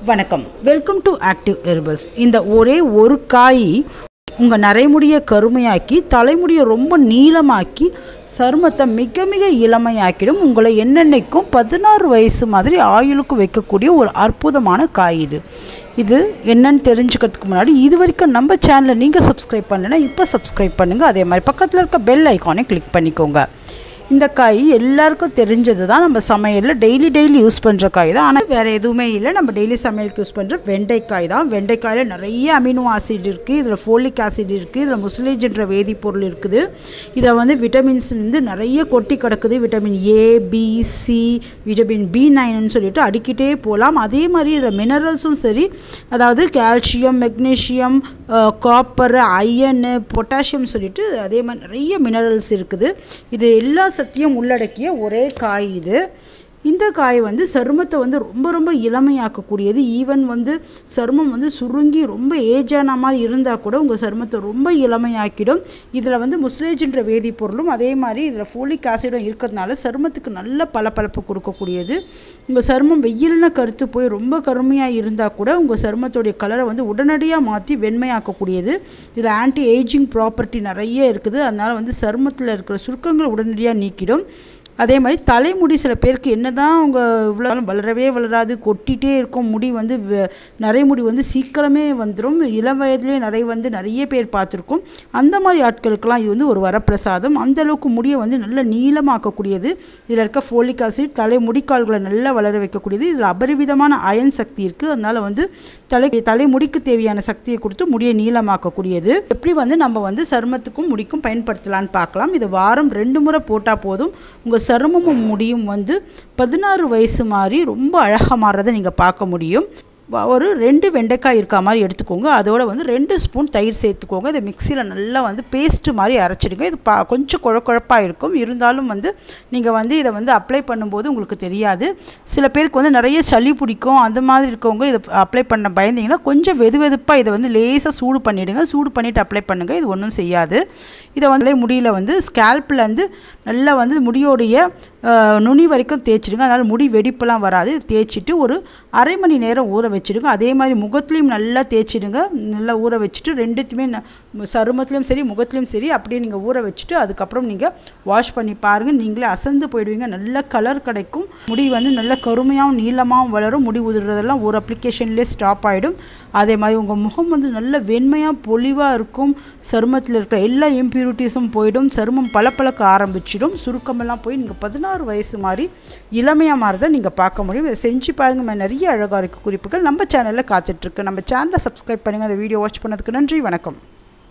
வணக்கம் welcome to active herbals இந்த ஒரே ஒரு காய் உங்கள் நரைமுடியை கருமையாக்கி தலைமுடியை ரொம்ப நீளமாக்கி சருமத்தை மிக மிக இளமையாக்கிடும் உங்களை என்னென்னைக்கும் பதினாறு வயசு மாதிரி ஆயுளுக்கு வைக்கக்கூடிய ஒரு அற்புதமான காய் இது இது என்னன்னு தெரிஞ்சுக்கிறதுக்கு முன்னாடி இது வரைக்கும் நம்ம சேனலை நீங்கள் சப்ஸ்கிரைப் பண்ணலைன்னா இப்போ சப்ஸ்கிரைப் பண்ணுங்கள் அதே மாதிரி பக்கத்தில் இருக்க பெல் ஐக்கானை கிளிக் பண்ணிக்கோங்க இந்த காய் எல்லாருக்கும் தெரிஞ்சது தான் நம்ம சமையலில் டெய்லி டெய்லி யூஸ் பண்ணுற காய் தான் ஆனால் வேறு எதுவுமே இல்லை நம்ம டெய்லி சமையலுக்கு யூஸ் பண்ணுற வெண்டைக்காய் தான் வெண்டைக்காயில் நிறைய அமினோ ஆசிட் இருக்குது இதில் ஃபோலிக் ஆசிட் இருக்குது இதில் முஸ்லேஜ்ன்ற வேதிப்பொருள் இருக்குது இதில் வந்து விட்டமின்ஸ் வந்து நிறைய கொட்டி கிடக்குது vitamin A B C vitamin B நைன்னு சொல்லிட்டு அடிக்கிட்டே போகலாம் அதே மாதிரி இதில் மினரல்ஸும் சரி அதாவது calcium magnesium copper iron potassium சொல்லிட்டு அதே மாதிரி நிறைய மினரல்ஸ் இருக்குது இது எல்லா சக்தியும் உள்ளடக்கிய ஒரே காய் இது இந்த காய் வந்து சருமத்தை வந்து ரொம்ப ரொம்ப இளமையாக்கக்கூடியது ஈவன் வந்து சருமம் வந்து சுருங்கி ரொம்ப ஏஜான மாதிரி இருந்தால் கூட உங்கள் சருமத்தை ரொம்ப இளமையாக்கிடும் இதில் வந்து முஸ்லேஜ்ன்ற வேதிப்பொருளும் அதே மாதிரி இதில் ஃபோலிக் ஆசிடும் இருக்கிறதுனால சருமத்துக்கு நல்ல பளபளப்பு கொடுக்கக்கூடியது உங்கள் சருமம் வெயில்னு கருத்து போய் ரொம்ப கருமையாக இருந்தால் கூட உங்கள் சருமத்துடைய கலரை வந்து உடனடியாக மாற்றி வெண்மையாக்கக்கூடியது இதில் ஆன்டி ஏஜிங் ப்ராப்பர்ட்டி நிறைய இருக்குது அதனால் வந்து சருமத்தில் இருக்கிற சுருக்கங்களை உடனடியாக நீக்கிடும் அதே மாதிரி தலைமுடி சில பேருக்கு என்ன தான் அவங்க இவ்வளோ வளரவே வளராது கொட்டிகிட்டே இருக்கும் முடி வந்து நரைமுடி வந்து சீக்கிரமே வந்துடும் இளம் வயதுலேயே நிறை வந்து நிறைய பேர் பார்த்துருக்கோம் அந்த மாதிரி ஆட்களுக்கெல்லாம் இது வந்து ஒரு வரப்பிரசாதம் அந்தளவுக்கு முடியை வந்து நல்ல நீளமாக்கக்கூடியது இதில் இருக்க ஃபோலிக் ஆசிட் தலை முடிக்கால்களை நல்லா வளர வைக்கக்கூடியது இதில் அபரிவிதமான அயன் சக்தி இருக்குது அதனால் வந்து தலை தலைமுடிக்கு தேவையான சக்தியை கொடுத்து முடியை நீளமாக்கக்கூடியது எப்படி வந்து நம்ம வந்து சருமத்துக்கும் முடிக்கும் பயன்படுத்தலான்னு பார்க்கலாம் இது வாரம் ரெண்டு முறை போட்டால் போதும் உங்கள் சருமமும் முடியும் வந்து பதினாறு வயசு மாதிரி ரொம்ப அழகாக மாறுறதை நீங்கள் பார்க்க முடியும் ஒரு ரெண்டு வெண்டைக்காய் இருக்க மாதிரி எடுத்துக்கோங்க அதோட வந்து ரெண்டு ஸ்பூன் தயிர் சேர்த்துக்கோங்க இதை மிக்சியில் நல்லா வந்து பேஸ்ட்டு மாதிரி அரைச்சிடுங்க இது பா கொஞ்சம் குழ குழப்பாக இருக்கும் இருந்தாலும் வந்து நீங்கள் வந்து இதை வந்து அப்ளை பண்ணும்போது உங்களுக்கு தெரியாது சில பேருக்கு வந்து நிறைய சளி பிடிக்கும் அந்த மாதிரி இருக்கவங்க இதை அப்ளை பண்ண பயந்தீங்கன்னா கொஞ்சம் வெது வெதுப்பாக இதை வந்து லேசாக சூடு பண்ணிவிடுங்க சூடு பண்ணிவிட்டு அப்ளை பண்ணுங்கள் இது ஒன்றும் செய்யாது இதை வந்து முடியில் வந்து ஸ்கேல்ப்லேருந்து நல்லா வந்து முடியோடைய நுனி வரைக்கும் தேய்ச்சிடுங்க அதனால் முடி வெடிப்பெல்லாம் வராது தேய்ச்சிட்டு ஒரு அரை மணி நேரம் ஊற வச்சுடுங்க அதே மாதிரி முகத்துலேயும் நல்லா தேய்ச்சிடுங்க நல்லா ஊற வச்சுட்டு ரெண்டுத்தையுமே சருமத்துலேயும் சரி முகத்துலேயும் சரி அப்படியே நீங்கள் ஊற வச்சுட்டு அதுக்கப்புறம் நீங்கள் வாஷ் பண்ணி பாருங்கள் நீங்களே அசந்து போயிடுவீங்க நல்ல கலர் கிடைக்கும் முடி வந்து நல்ல கருமையாகவும் நீளமாகவும் வளரும் முடி உதிர்றதெல்லாம் ஒரு அப்ளிகேஷன்லேயே ஸ்டாப் ஆகிடும் அதே மாதிரி உங்கள் முகம் வந்து நல்ல வெண்மையாக பொலிவாக இருக்கும் சருமத்தில் இருக்கிற எல்லா இம்ப்யூரிட்டிஸும் போயிடும் சருமம் பளபளக்க ஆரம்பிச்சிடும் சுருக்கமெல்லாம் போய் நீங்கள் பதினாறு வயசு மாதிரி இளமையாக மாறதை நீங்கள் பார்க்க முடியும் இதை செஞ்சு பாருங்கள் நிறைய அழகாக இருக்குது குறிப்புகள் நம்ம சேனலில் காத்துட்ருக்கு நம்ம சேனலை சப்ஸ்கிரைப் பண்ணுங்கள் அந்த வீடியோ வாட்ச் பண்ணதுக்கு நன்றி வணக்கம்